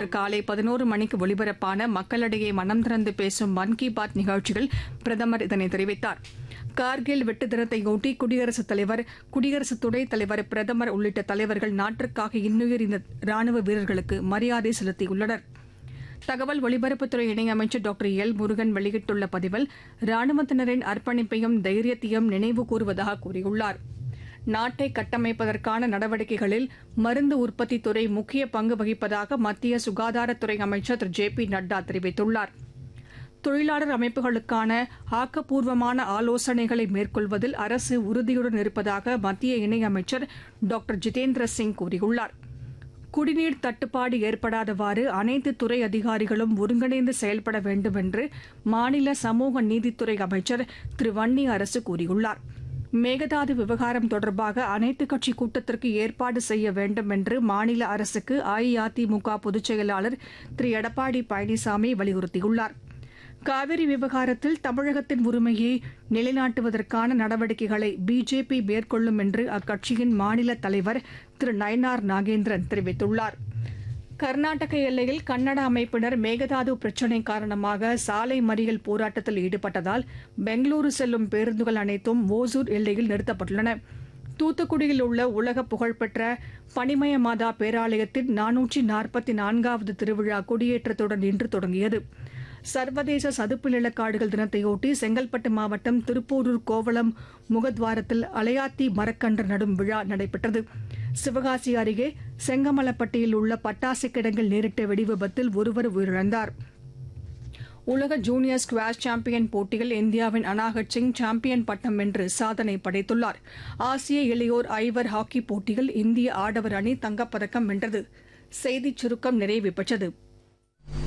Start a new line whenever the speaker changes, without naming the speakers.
காலை பதினோரு மணிக்கு ஒலிபரப்பான மக்களிடையே மனம் திறந்து பேசும் மன் கி பாத் நிகழ்ச்சியில் பிரதமர் இதனை தெரிவித்தார் கார்கில் வெட்டு தினத்தையொட்டி குடியரசுத் தலைவர் குடியரசு துணைத் தலைவர் பிரதமர் உள்ளிட்ட தலைவர்கள் நாட்டிற்காக இன்னுயிர் இந்த ராணுவ வீரர்களுக்கு மரியாதை செலுத்தியுள்ளனர் தகவல் ஒலிபரப்புத்துறை இணையமைச்சர் டாக்டர் எல் முருகன் வெளியிட்டுள்ள பதிவில் ராணுவத்தினரின் அர்ப்பணிப்பையும் தைரியத்தையும் நினைவு கூறுவதாக கூறியுள்ளார் நாட்டை கட்டமைப்பதற்கான நடவடிக்கைகளில் மருந்து உற்பத்தித் துறை முக்கிய பங்கு வகிப்பதாக மத்திய சுகாதாரத்துறை அமைச்சர் திரு ஜே பி நட்டா தெரிவித்துள்ளார் தொழிலாளர் அமைப்புகளுக்கான ஆக்கப்பூர்வமான ஆலோசனைகளை மேற்கொள்வதில் அரசு உறுதியுடன் இருப்பதாக மத்திய இணையமைச்சர் டாக்டர் ஜிதேந்திர சிங் கூறியுள்ளார் குடிநீர் தட்டுப்பாடு ஏற்படாதவாறு அனைத்து துறை அதிகாரிகளும் ஒருங்கிணைந்து செயல்பட வேண்டும் என்று மாநில சமூக நீதித்துறை அமைச்சர் திரு வன்னி அரசு கூறியுள்ளார் மேகதாது விவகாரம் தொடர்பாக அனைத்துக் கட்சி கூட்டத்திற்கு ஏற்பாடு செய்ய வேண்டும் என்று மாநில அரசுக்கு அஇஅதிமுக பொதுச் செயலாளர் திரு எடப்பாடி பழனிசாமி வலியுறுத்தியுள்ளார் காவிரி விவகாரத்தில் தமிழகத்தின் உரிமையை நிலைநாட்டுவதற்கான நடவடிக்கைகளை பிஜேபி மேற்கொள்ளும் என்று அக்கட்சியின் மாநில தலைவர் திரு நயனார் நாகேந்திரன் தெரிவித்துள்ளார் கர்நாடக எல்லையில் கன்னட அமைப்பினர் மேகதாது பிரச்சினை காரணமாக சாலை மறியல் போராட்டத்தில் ஈடுபட்டதால் பெங்களூரு செல்லும் பேருந்துகள் அனைத்தும் ஓசூர் எல்லையில் நிறுத்தப்பட்டுள்ளன தூத்துக்குடியில் உள்ள உலக புகழ்பெற்ற பனிமய மாதா பேராலயத்தின் நானூற்றி நாற்பத்தி நான்காவது திருவிழா கொடியேற்றத்துடன் இன்று தொடங்கியது சர்வதேச சதுப்பு நிலக்காடுகள் தினத்தையொட்டி செங்கல்பட்டு மாவட்டம் திருப்போரூர் கோவளம் முகத்வாரத்தில் அலையாத்தி மரக்கன்று நடும் விழா நடைபெற்றது சிவகாசி அருகே செங்கமலப்பட்டியில் உள்ள பட்டாசு கிடங்கில் நேரிட்ட வெடிவிபத்தில் ஒருவர் உயிரிழந்தார் உலக ஜூனியர் ஸ்குவாஷ் சாம்பியன் போட்டியில் இந்தியாவின் அனாகட் சிங் சாம்பியன் பட்டம் வென்று சாதனை படைத்துள்ளார் ஆசிய இளையோர் ஐவர் ஹாக்கி போட்டியில் இந்திய ஆடவர் அணி தங்கப்பதக்கம் வென்றது செய்திச் சுருக்கம் நிறைவு பெற்றது